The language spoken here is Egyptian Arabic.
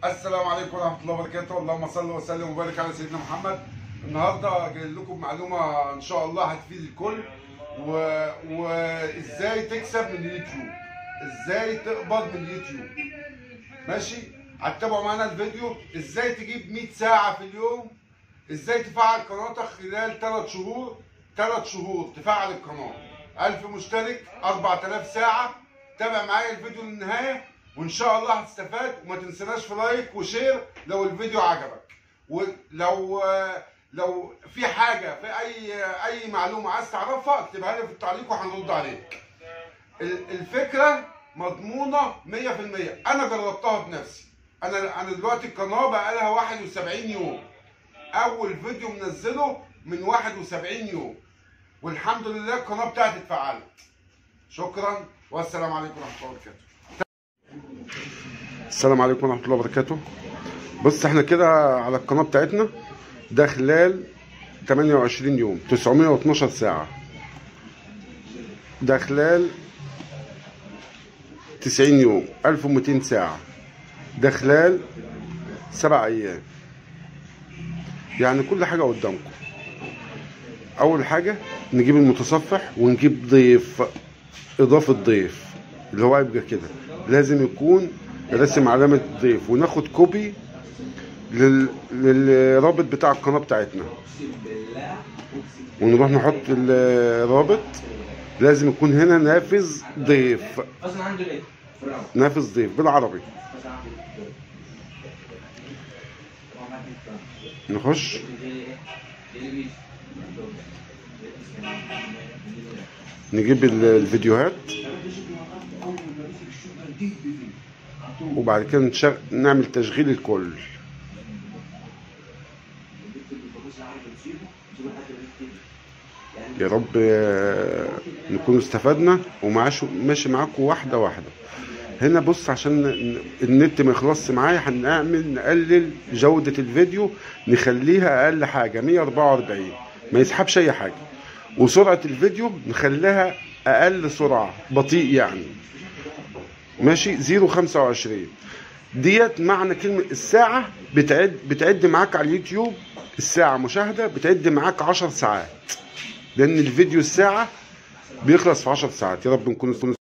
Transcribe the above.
السلام عليكم ورحمه الله وبركاته اللهم صل وسلم وبارك على سيدنا محمد النهارده جاي لكم معلومه ان شاء الله هتفيد الكل و... وازاي تكسب من اليوتيوب ازاي تقبض من اليوتيوب ماشي هتتابعوا معانا الفيديو ازاي تجيب 100 ساعه في اليوم ازاي تفعل قناتك خلال 3 شهور 3 شهور تفعل القناه 1000 مشترك 4000 ساعه تابع معايا الفيديو للنهايه وان شاء الله هتستفاد وما تنسناش في لايك وشير لو الفيديو عجبك ولو لو في حاجه في اي اي معلومه عايز تعرفها اكتبها لي في التعليق وهنرد عليك ال- الفكره مضمونه 100% انا جربتها بنفسي انا انا دلوقتي القناه بقى لها 71 يوم اول فيديو منزله من 71 يوم والحمد لله القناه بتاعتي اتفعلت شكرا والسلام عليكم ورحمه الله وبركاته السلام عليكم ورحمه الله وبركاته بص احنا كده على القناه بتاعتنا ده خلال 28 يوم 912 ساعه ده خلال 90 يوم 1200 ساعه ده خلال سبع ايام يعني كل حاجه قدامكم اول حاجه نجيب المتصفح ونجيب ضيف اضافه ضيف اللي هو يبقى كده لازم يكون راسم علامه ضيف وناخد كوبي لل... للرابط بتاع القناه بتاعتنا ونروح نحط الرابط لازم يكون هنا نافذ ضيف اصلا عنده ليه؟ براو نافذ ضيف بالعربي اصلا عنده نخش نجيب ال- الفيديوهات وبعد كده نشغ... نعمل تشغيل الكل يا رب آه، نكون استفدنا ومعاش ماشي معاكم واحده واحده هنا بص عشان ن- النت ما يخلصش معايا هنعمل نقلل جوده الفيديو نخليها اقل حاجه 144 ما يسحبش اي حاجه وسرعه الفيديو نخليها اقل سرعه بطيء يعني ماشي 0.25 ديت معنى كلمة الساعة بتعد بتعد معاك على اليوتيوب الساعة مشاهدة بتعد معاك 10 ساعات لأن الفيديو الساعة بيخلص في 10 ساعات يا رب نكون